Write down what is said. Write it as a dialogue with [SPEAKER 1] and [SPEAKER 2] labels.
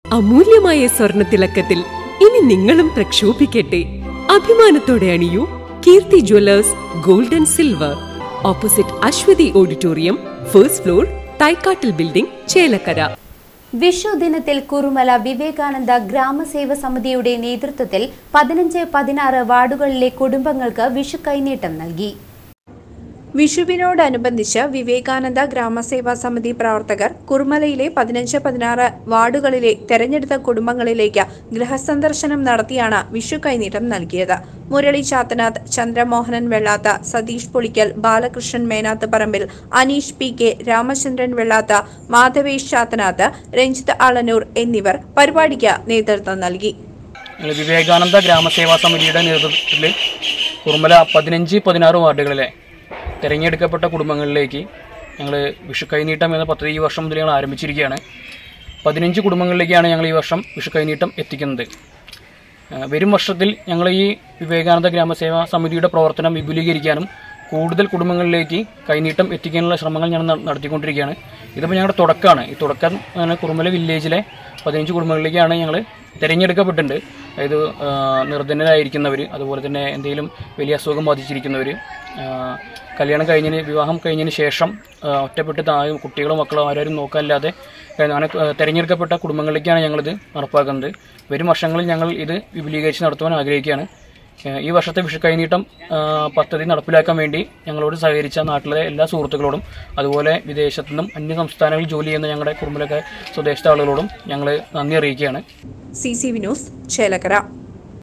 [SPEAKER 1] അമൂല്യമായ സ്വർണ്ണ തിളക്കത്തിൽ ഇനി നിങ്ങളും പ്രക്ഷോഭിക്കട്ടെ അഭിമാനത്തോടെ അണിയൂ Keerthi jewellers gold and silver opposite Aswathi auditorium first floor തൈക്കാട്ടിൽ ബിൽഡിംഗ് ചേലക്കര
[SPEAKER 2] വിഷു ദിനത്തിൽ കുറുമല വിവേകാനന്ദ ഗ്രാമസേവ സമിതിയുടെ നേതൃത്വത്തിൽ പതിനഞ്ച് പതിനാറ് വാർഡുകളിലെ കുടുംബങ്ങൾക്ക് വിഷു കൈനീട്ടം നൽകി
[SPEAKER 3] വിഷുവിനോടനുബന്ധിച്ച് വിവേകാനന്ദ ഗ്രാമസേവാ സമിതി പ്രവർത്തകർ കുർമലയിലെ പതിനഞ്ച് പതിനാറ് വാർഡുകളിലെ തെരഞ്ഞെടുത്ത കുടുംബങ്ങളിലേക്ക് ഗൃഹസന്ദർശനം നടത്തിയാണ് വിഷു കൈനീട്ടം നൽകിയത് മുരളി ചാത്തനാഥ് ചന്ദ്രമോഹനൻ വെള്ളാത്ത സതീഷ് പുളിക്കൽ ബാലകൃഷ്ണൻ മേനാത്ത് പറമ്പിൽ അനീഷ് പി കെ രാമചന്ദ്രൻ വെള്ളാത്ത മാധവേഷ് ചാത്തനാഥ് രഞ്ജിത്ത് അളനൂർ എന്നിവർ പരിപാടിക്ക് നേതൃത്വം നൽകി
[SPEAKER 4] ഞങ്ങൾ വിവേകാനന്ദ ഗ്രാമസേവാ സമിതിയുടെ നേതൃത്വത്തിൽ കുറുമല പതിനഞ്ച് പതിനാറ് വാർഡുകളിലെ തിരഞ്ഞെടുക്കപ്പെട്ട കുടുംബങ്ങളിലേക്ക് ഞങ്ങൾ വിഷു കൈനീട്ടം എന്ന പദ്ധതി ഈ വർഷം മുതൽ ഞങ്ങൾ ആരംഭിച്ചിരിക്കുകയാണ് പതിനഞ്ച് കുടുംബങ്ങളിലേക്കാണ് ഞങ്ങൾ ഈ വർഷം വിഷു കൈനീട്ടം എത്തിക്കുന്നത് ആ, വരും വർഷത്തിൽ ഞങ്ങൾ ഈ വിവേകാനന്ദ ഗ്രാമസേവാ സമിതിയുടെ പ്രവർത്തനം വിപുലീകരിക്കാനും കൂടുതൽ കുടുംബങ്ങളിലേക്ക് കൈനീട്ടം എത്തിക്കാനുള്ള ശ്രമങ്ങൾ ഞങ്ങൾ നട- നടത്തിക്കൊണ്ടിരിക്കുകയാണ് ഇതിപ്പോൾ ഞങ്ങളുടെ തുടക്കമാണ് ഈ തുടക്കം അങ്ങനെ കുറുമല വില്ലേജിലെ പതിനഞ്ച് കുടുംബങ്ങളിലേക്കാണ് ഞങ്ങൾ തിരഞ്ഞെടുക്കപ്പെട്ടിട്ടുണ്ട് അതായത് ആ, നിർധനരായിരിക്കുന്നവർ അതുപോലെ തന്നെ എന്തെങ്കിലും വലിയ അസുഖം ബാധിച്ചിരിക്കുന്നവർ കല്യാണം കഴിഞ്ഞതിന് വിവാഹം കഴിഞ്ഞതിന് ശേഷം ആ, ഒറ്റപ്പെട്ട് താഴെ കുട്ടികളും മക്കളും ആരും നോക്കാനില്ലാതെ അങ്ങനെ ആ, തിരഞ്ഞെടുക്കപ്പെട്ട കുടുംബങ്ങളിലേക്കാണ് ഞങ്ങളിത് നടപ്പാക്കുന്നത് വരും വർഷങ്ങളിൽ ഞങ്ങൾ ഇത് വിപുലീകരിച്ച് നടത്തുവാൻ ആഗ്രഹിക്കുകയാണ് ഏഹ് ഈ വർഷത്തെ വിഷു കൈനീട്ടം ആ, പദ്ധതി നടപ്പിലാക്കാൻ വേണ്ടി ഞങ്ങളോട് സഹകരിച്ച നാട്ടിലെ എല്ലാ സുഹൃത്തുക്കളോടും അതുപോലെ വിദേശത്തു നിന്നും അന്യ സംസ്ഥാനങ്ങളിൽ ജോലി ചെയ്യുന്ന ഞങ്ങളുടെ കുടുംബലൊക്കെ സ്വദേശത്തെ ആളുകളോടും ഞങ്ങൾ നന്ദി അറിയിക്കുകയാണ്
[SPEAKER 3] C C V news Chelakkara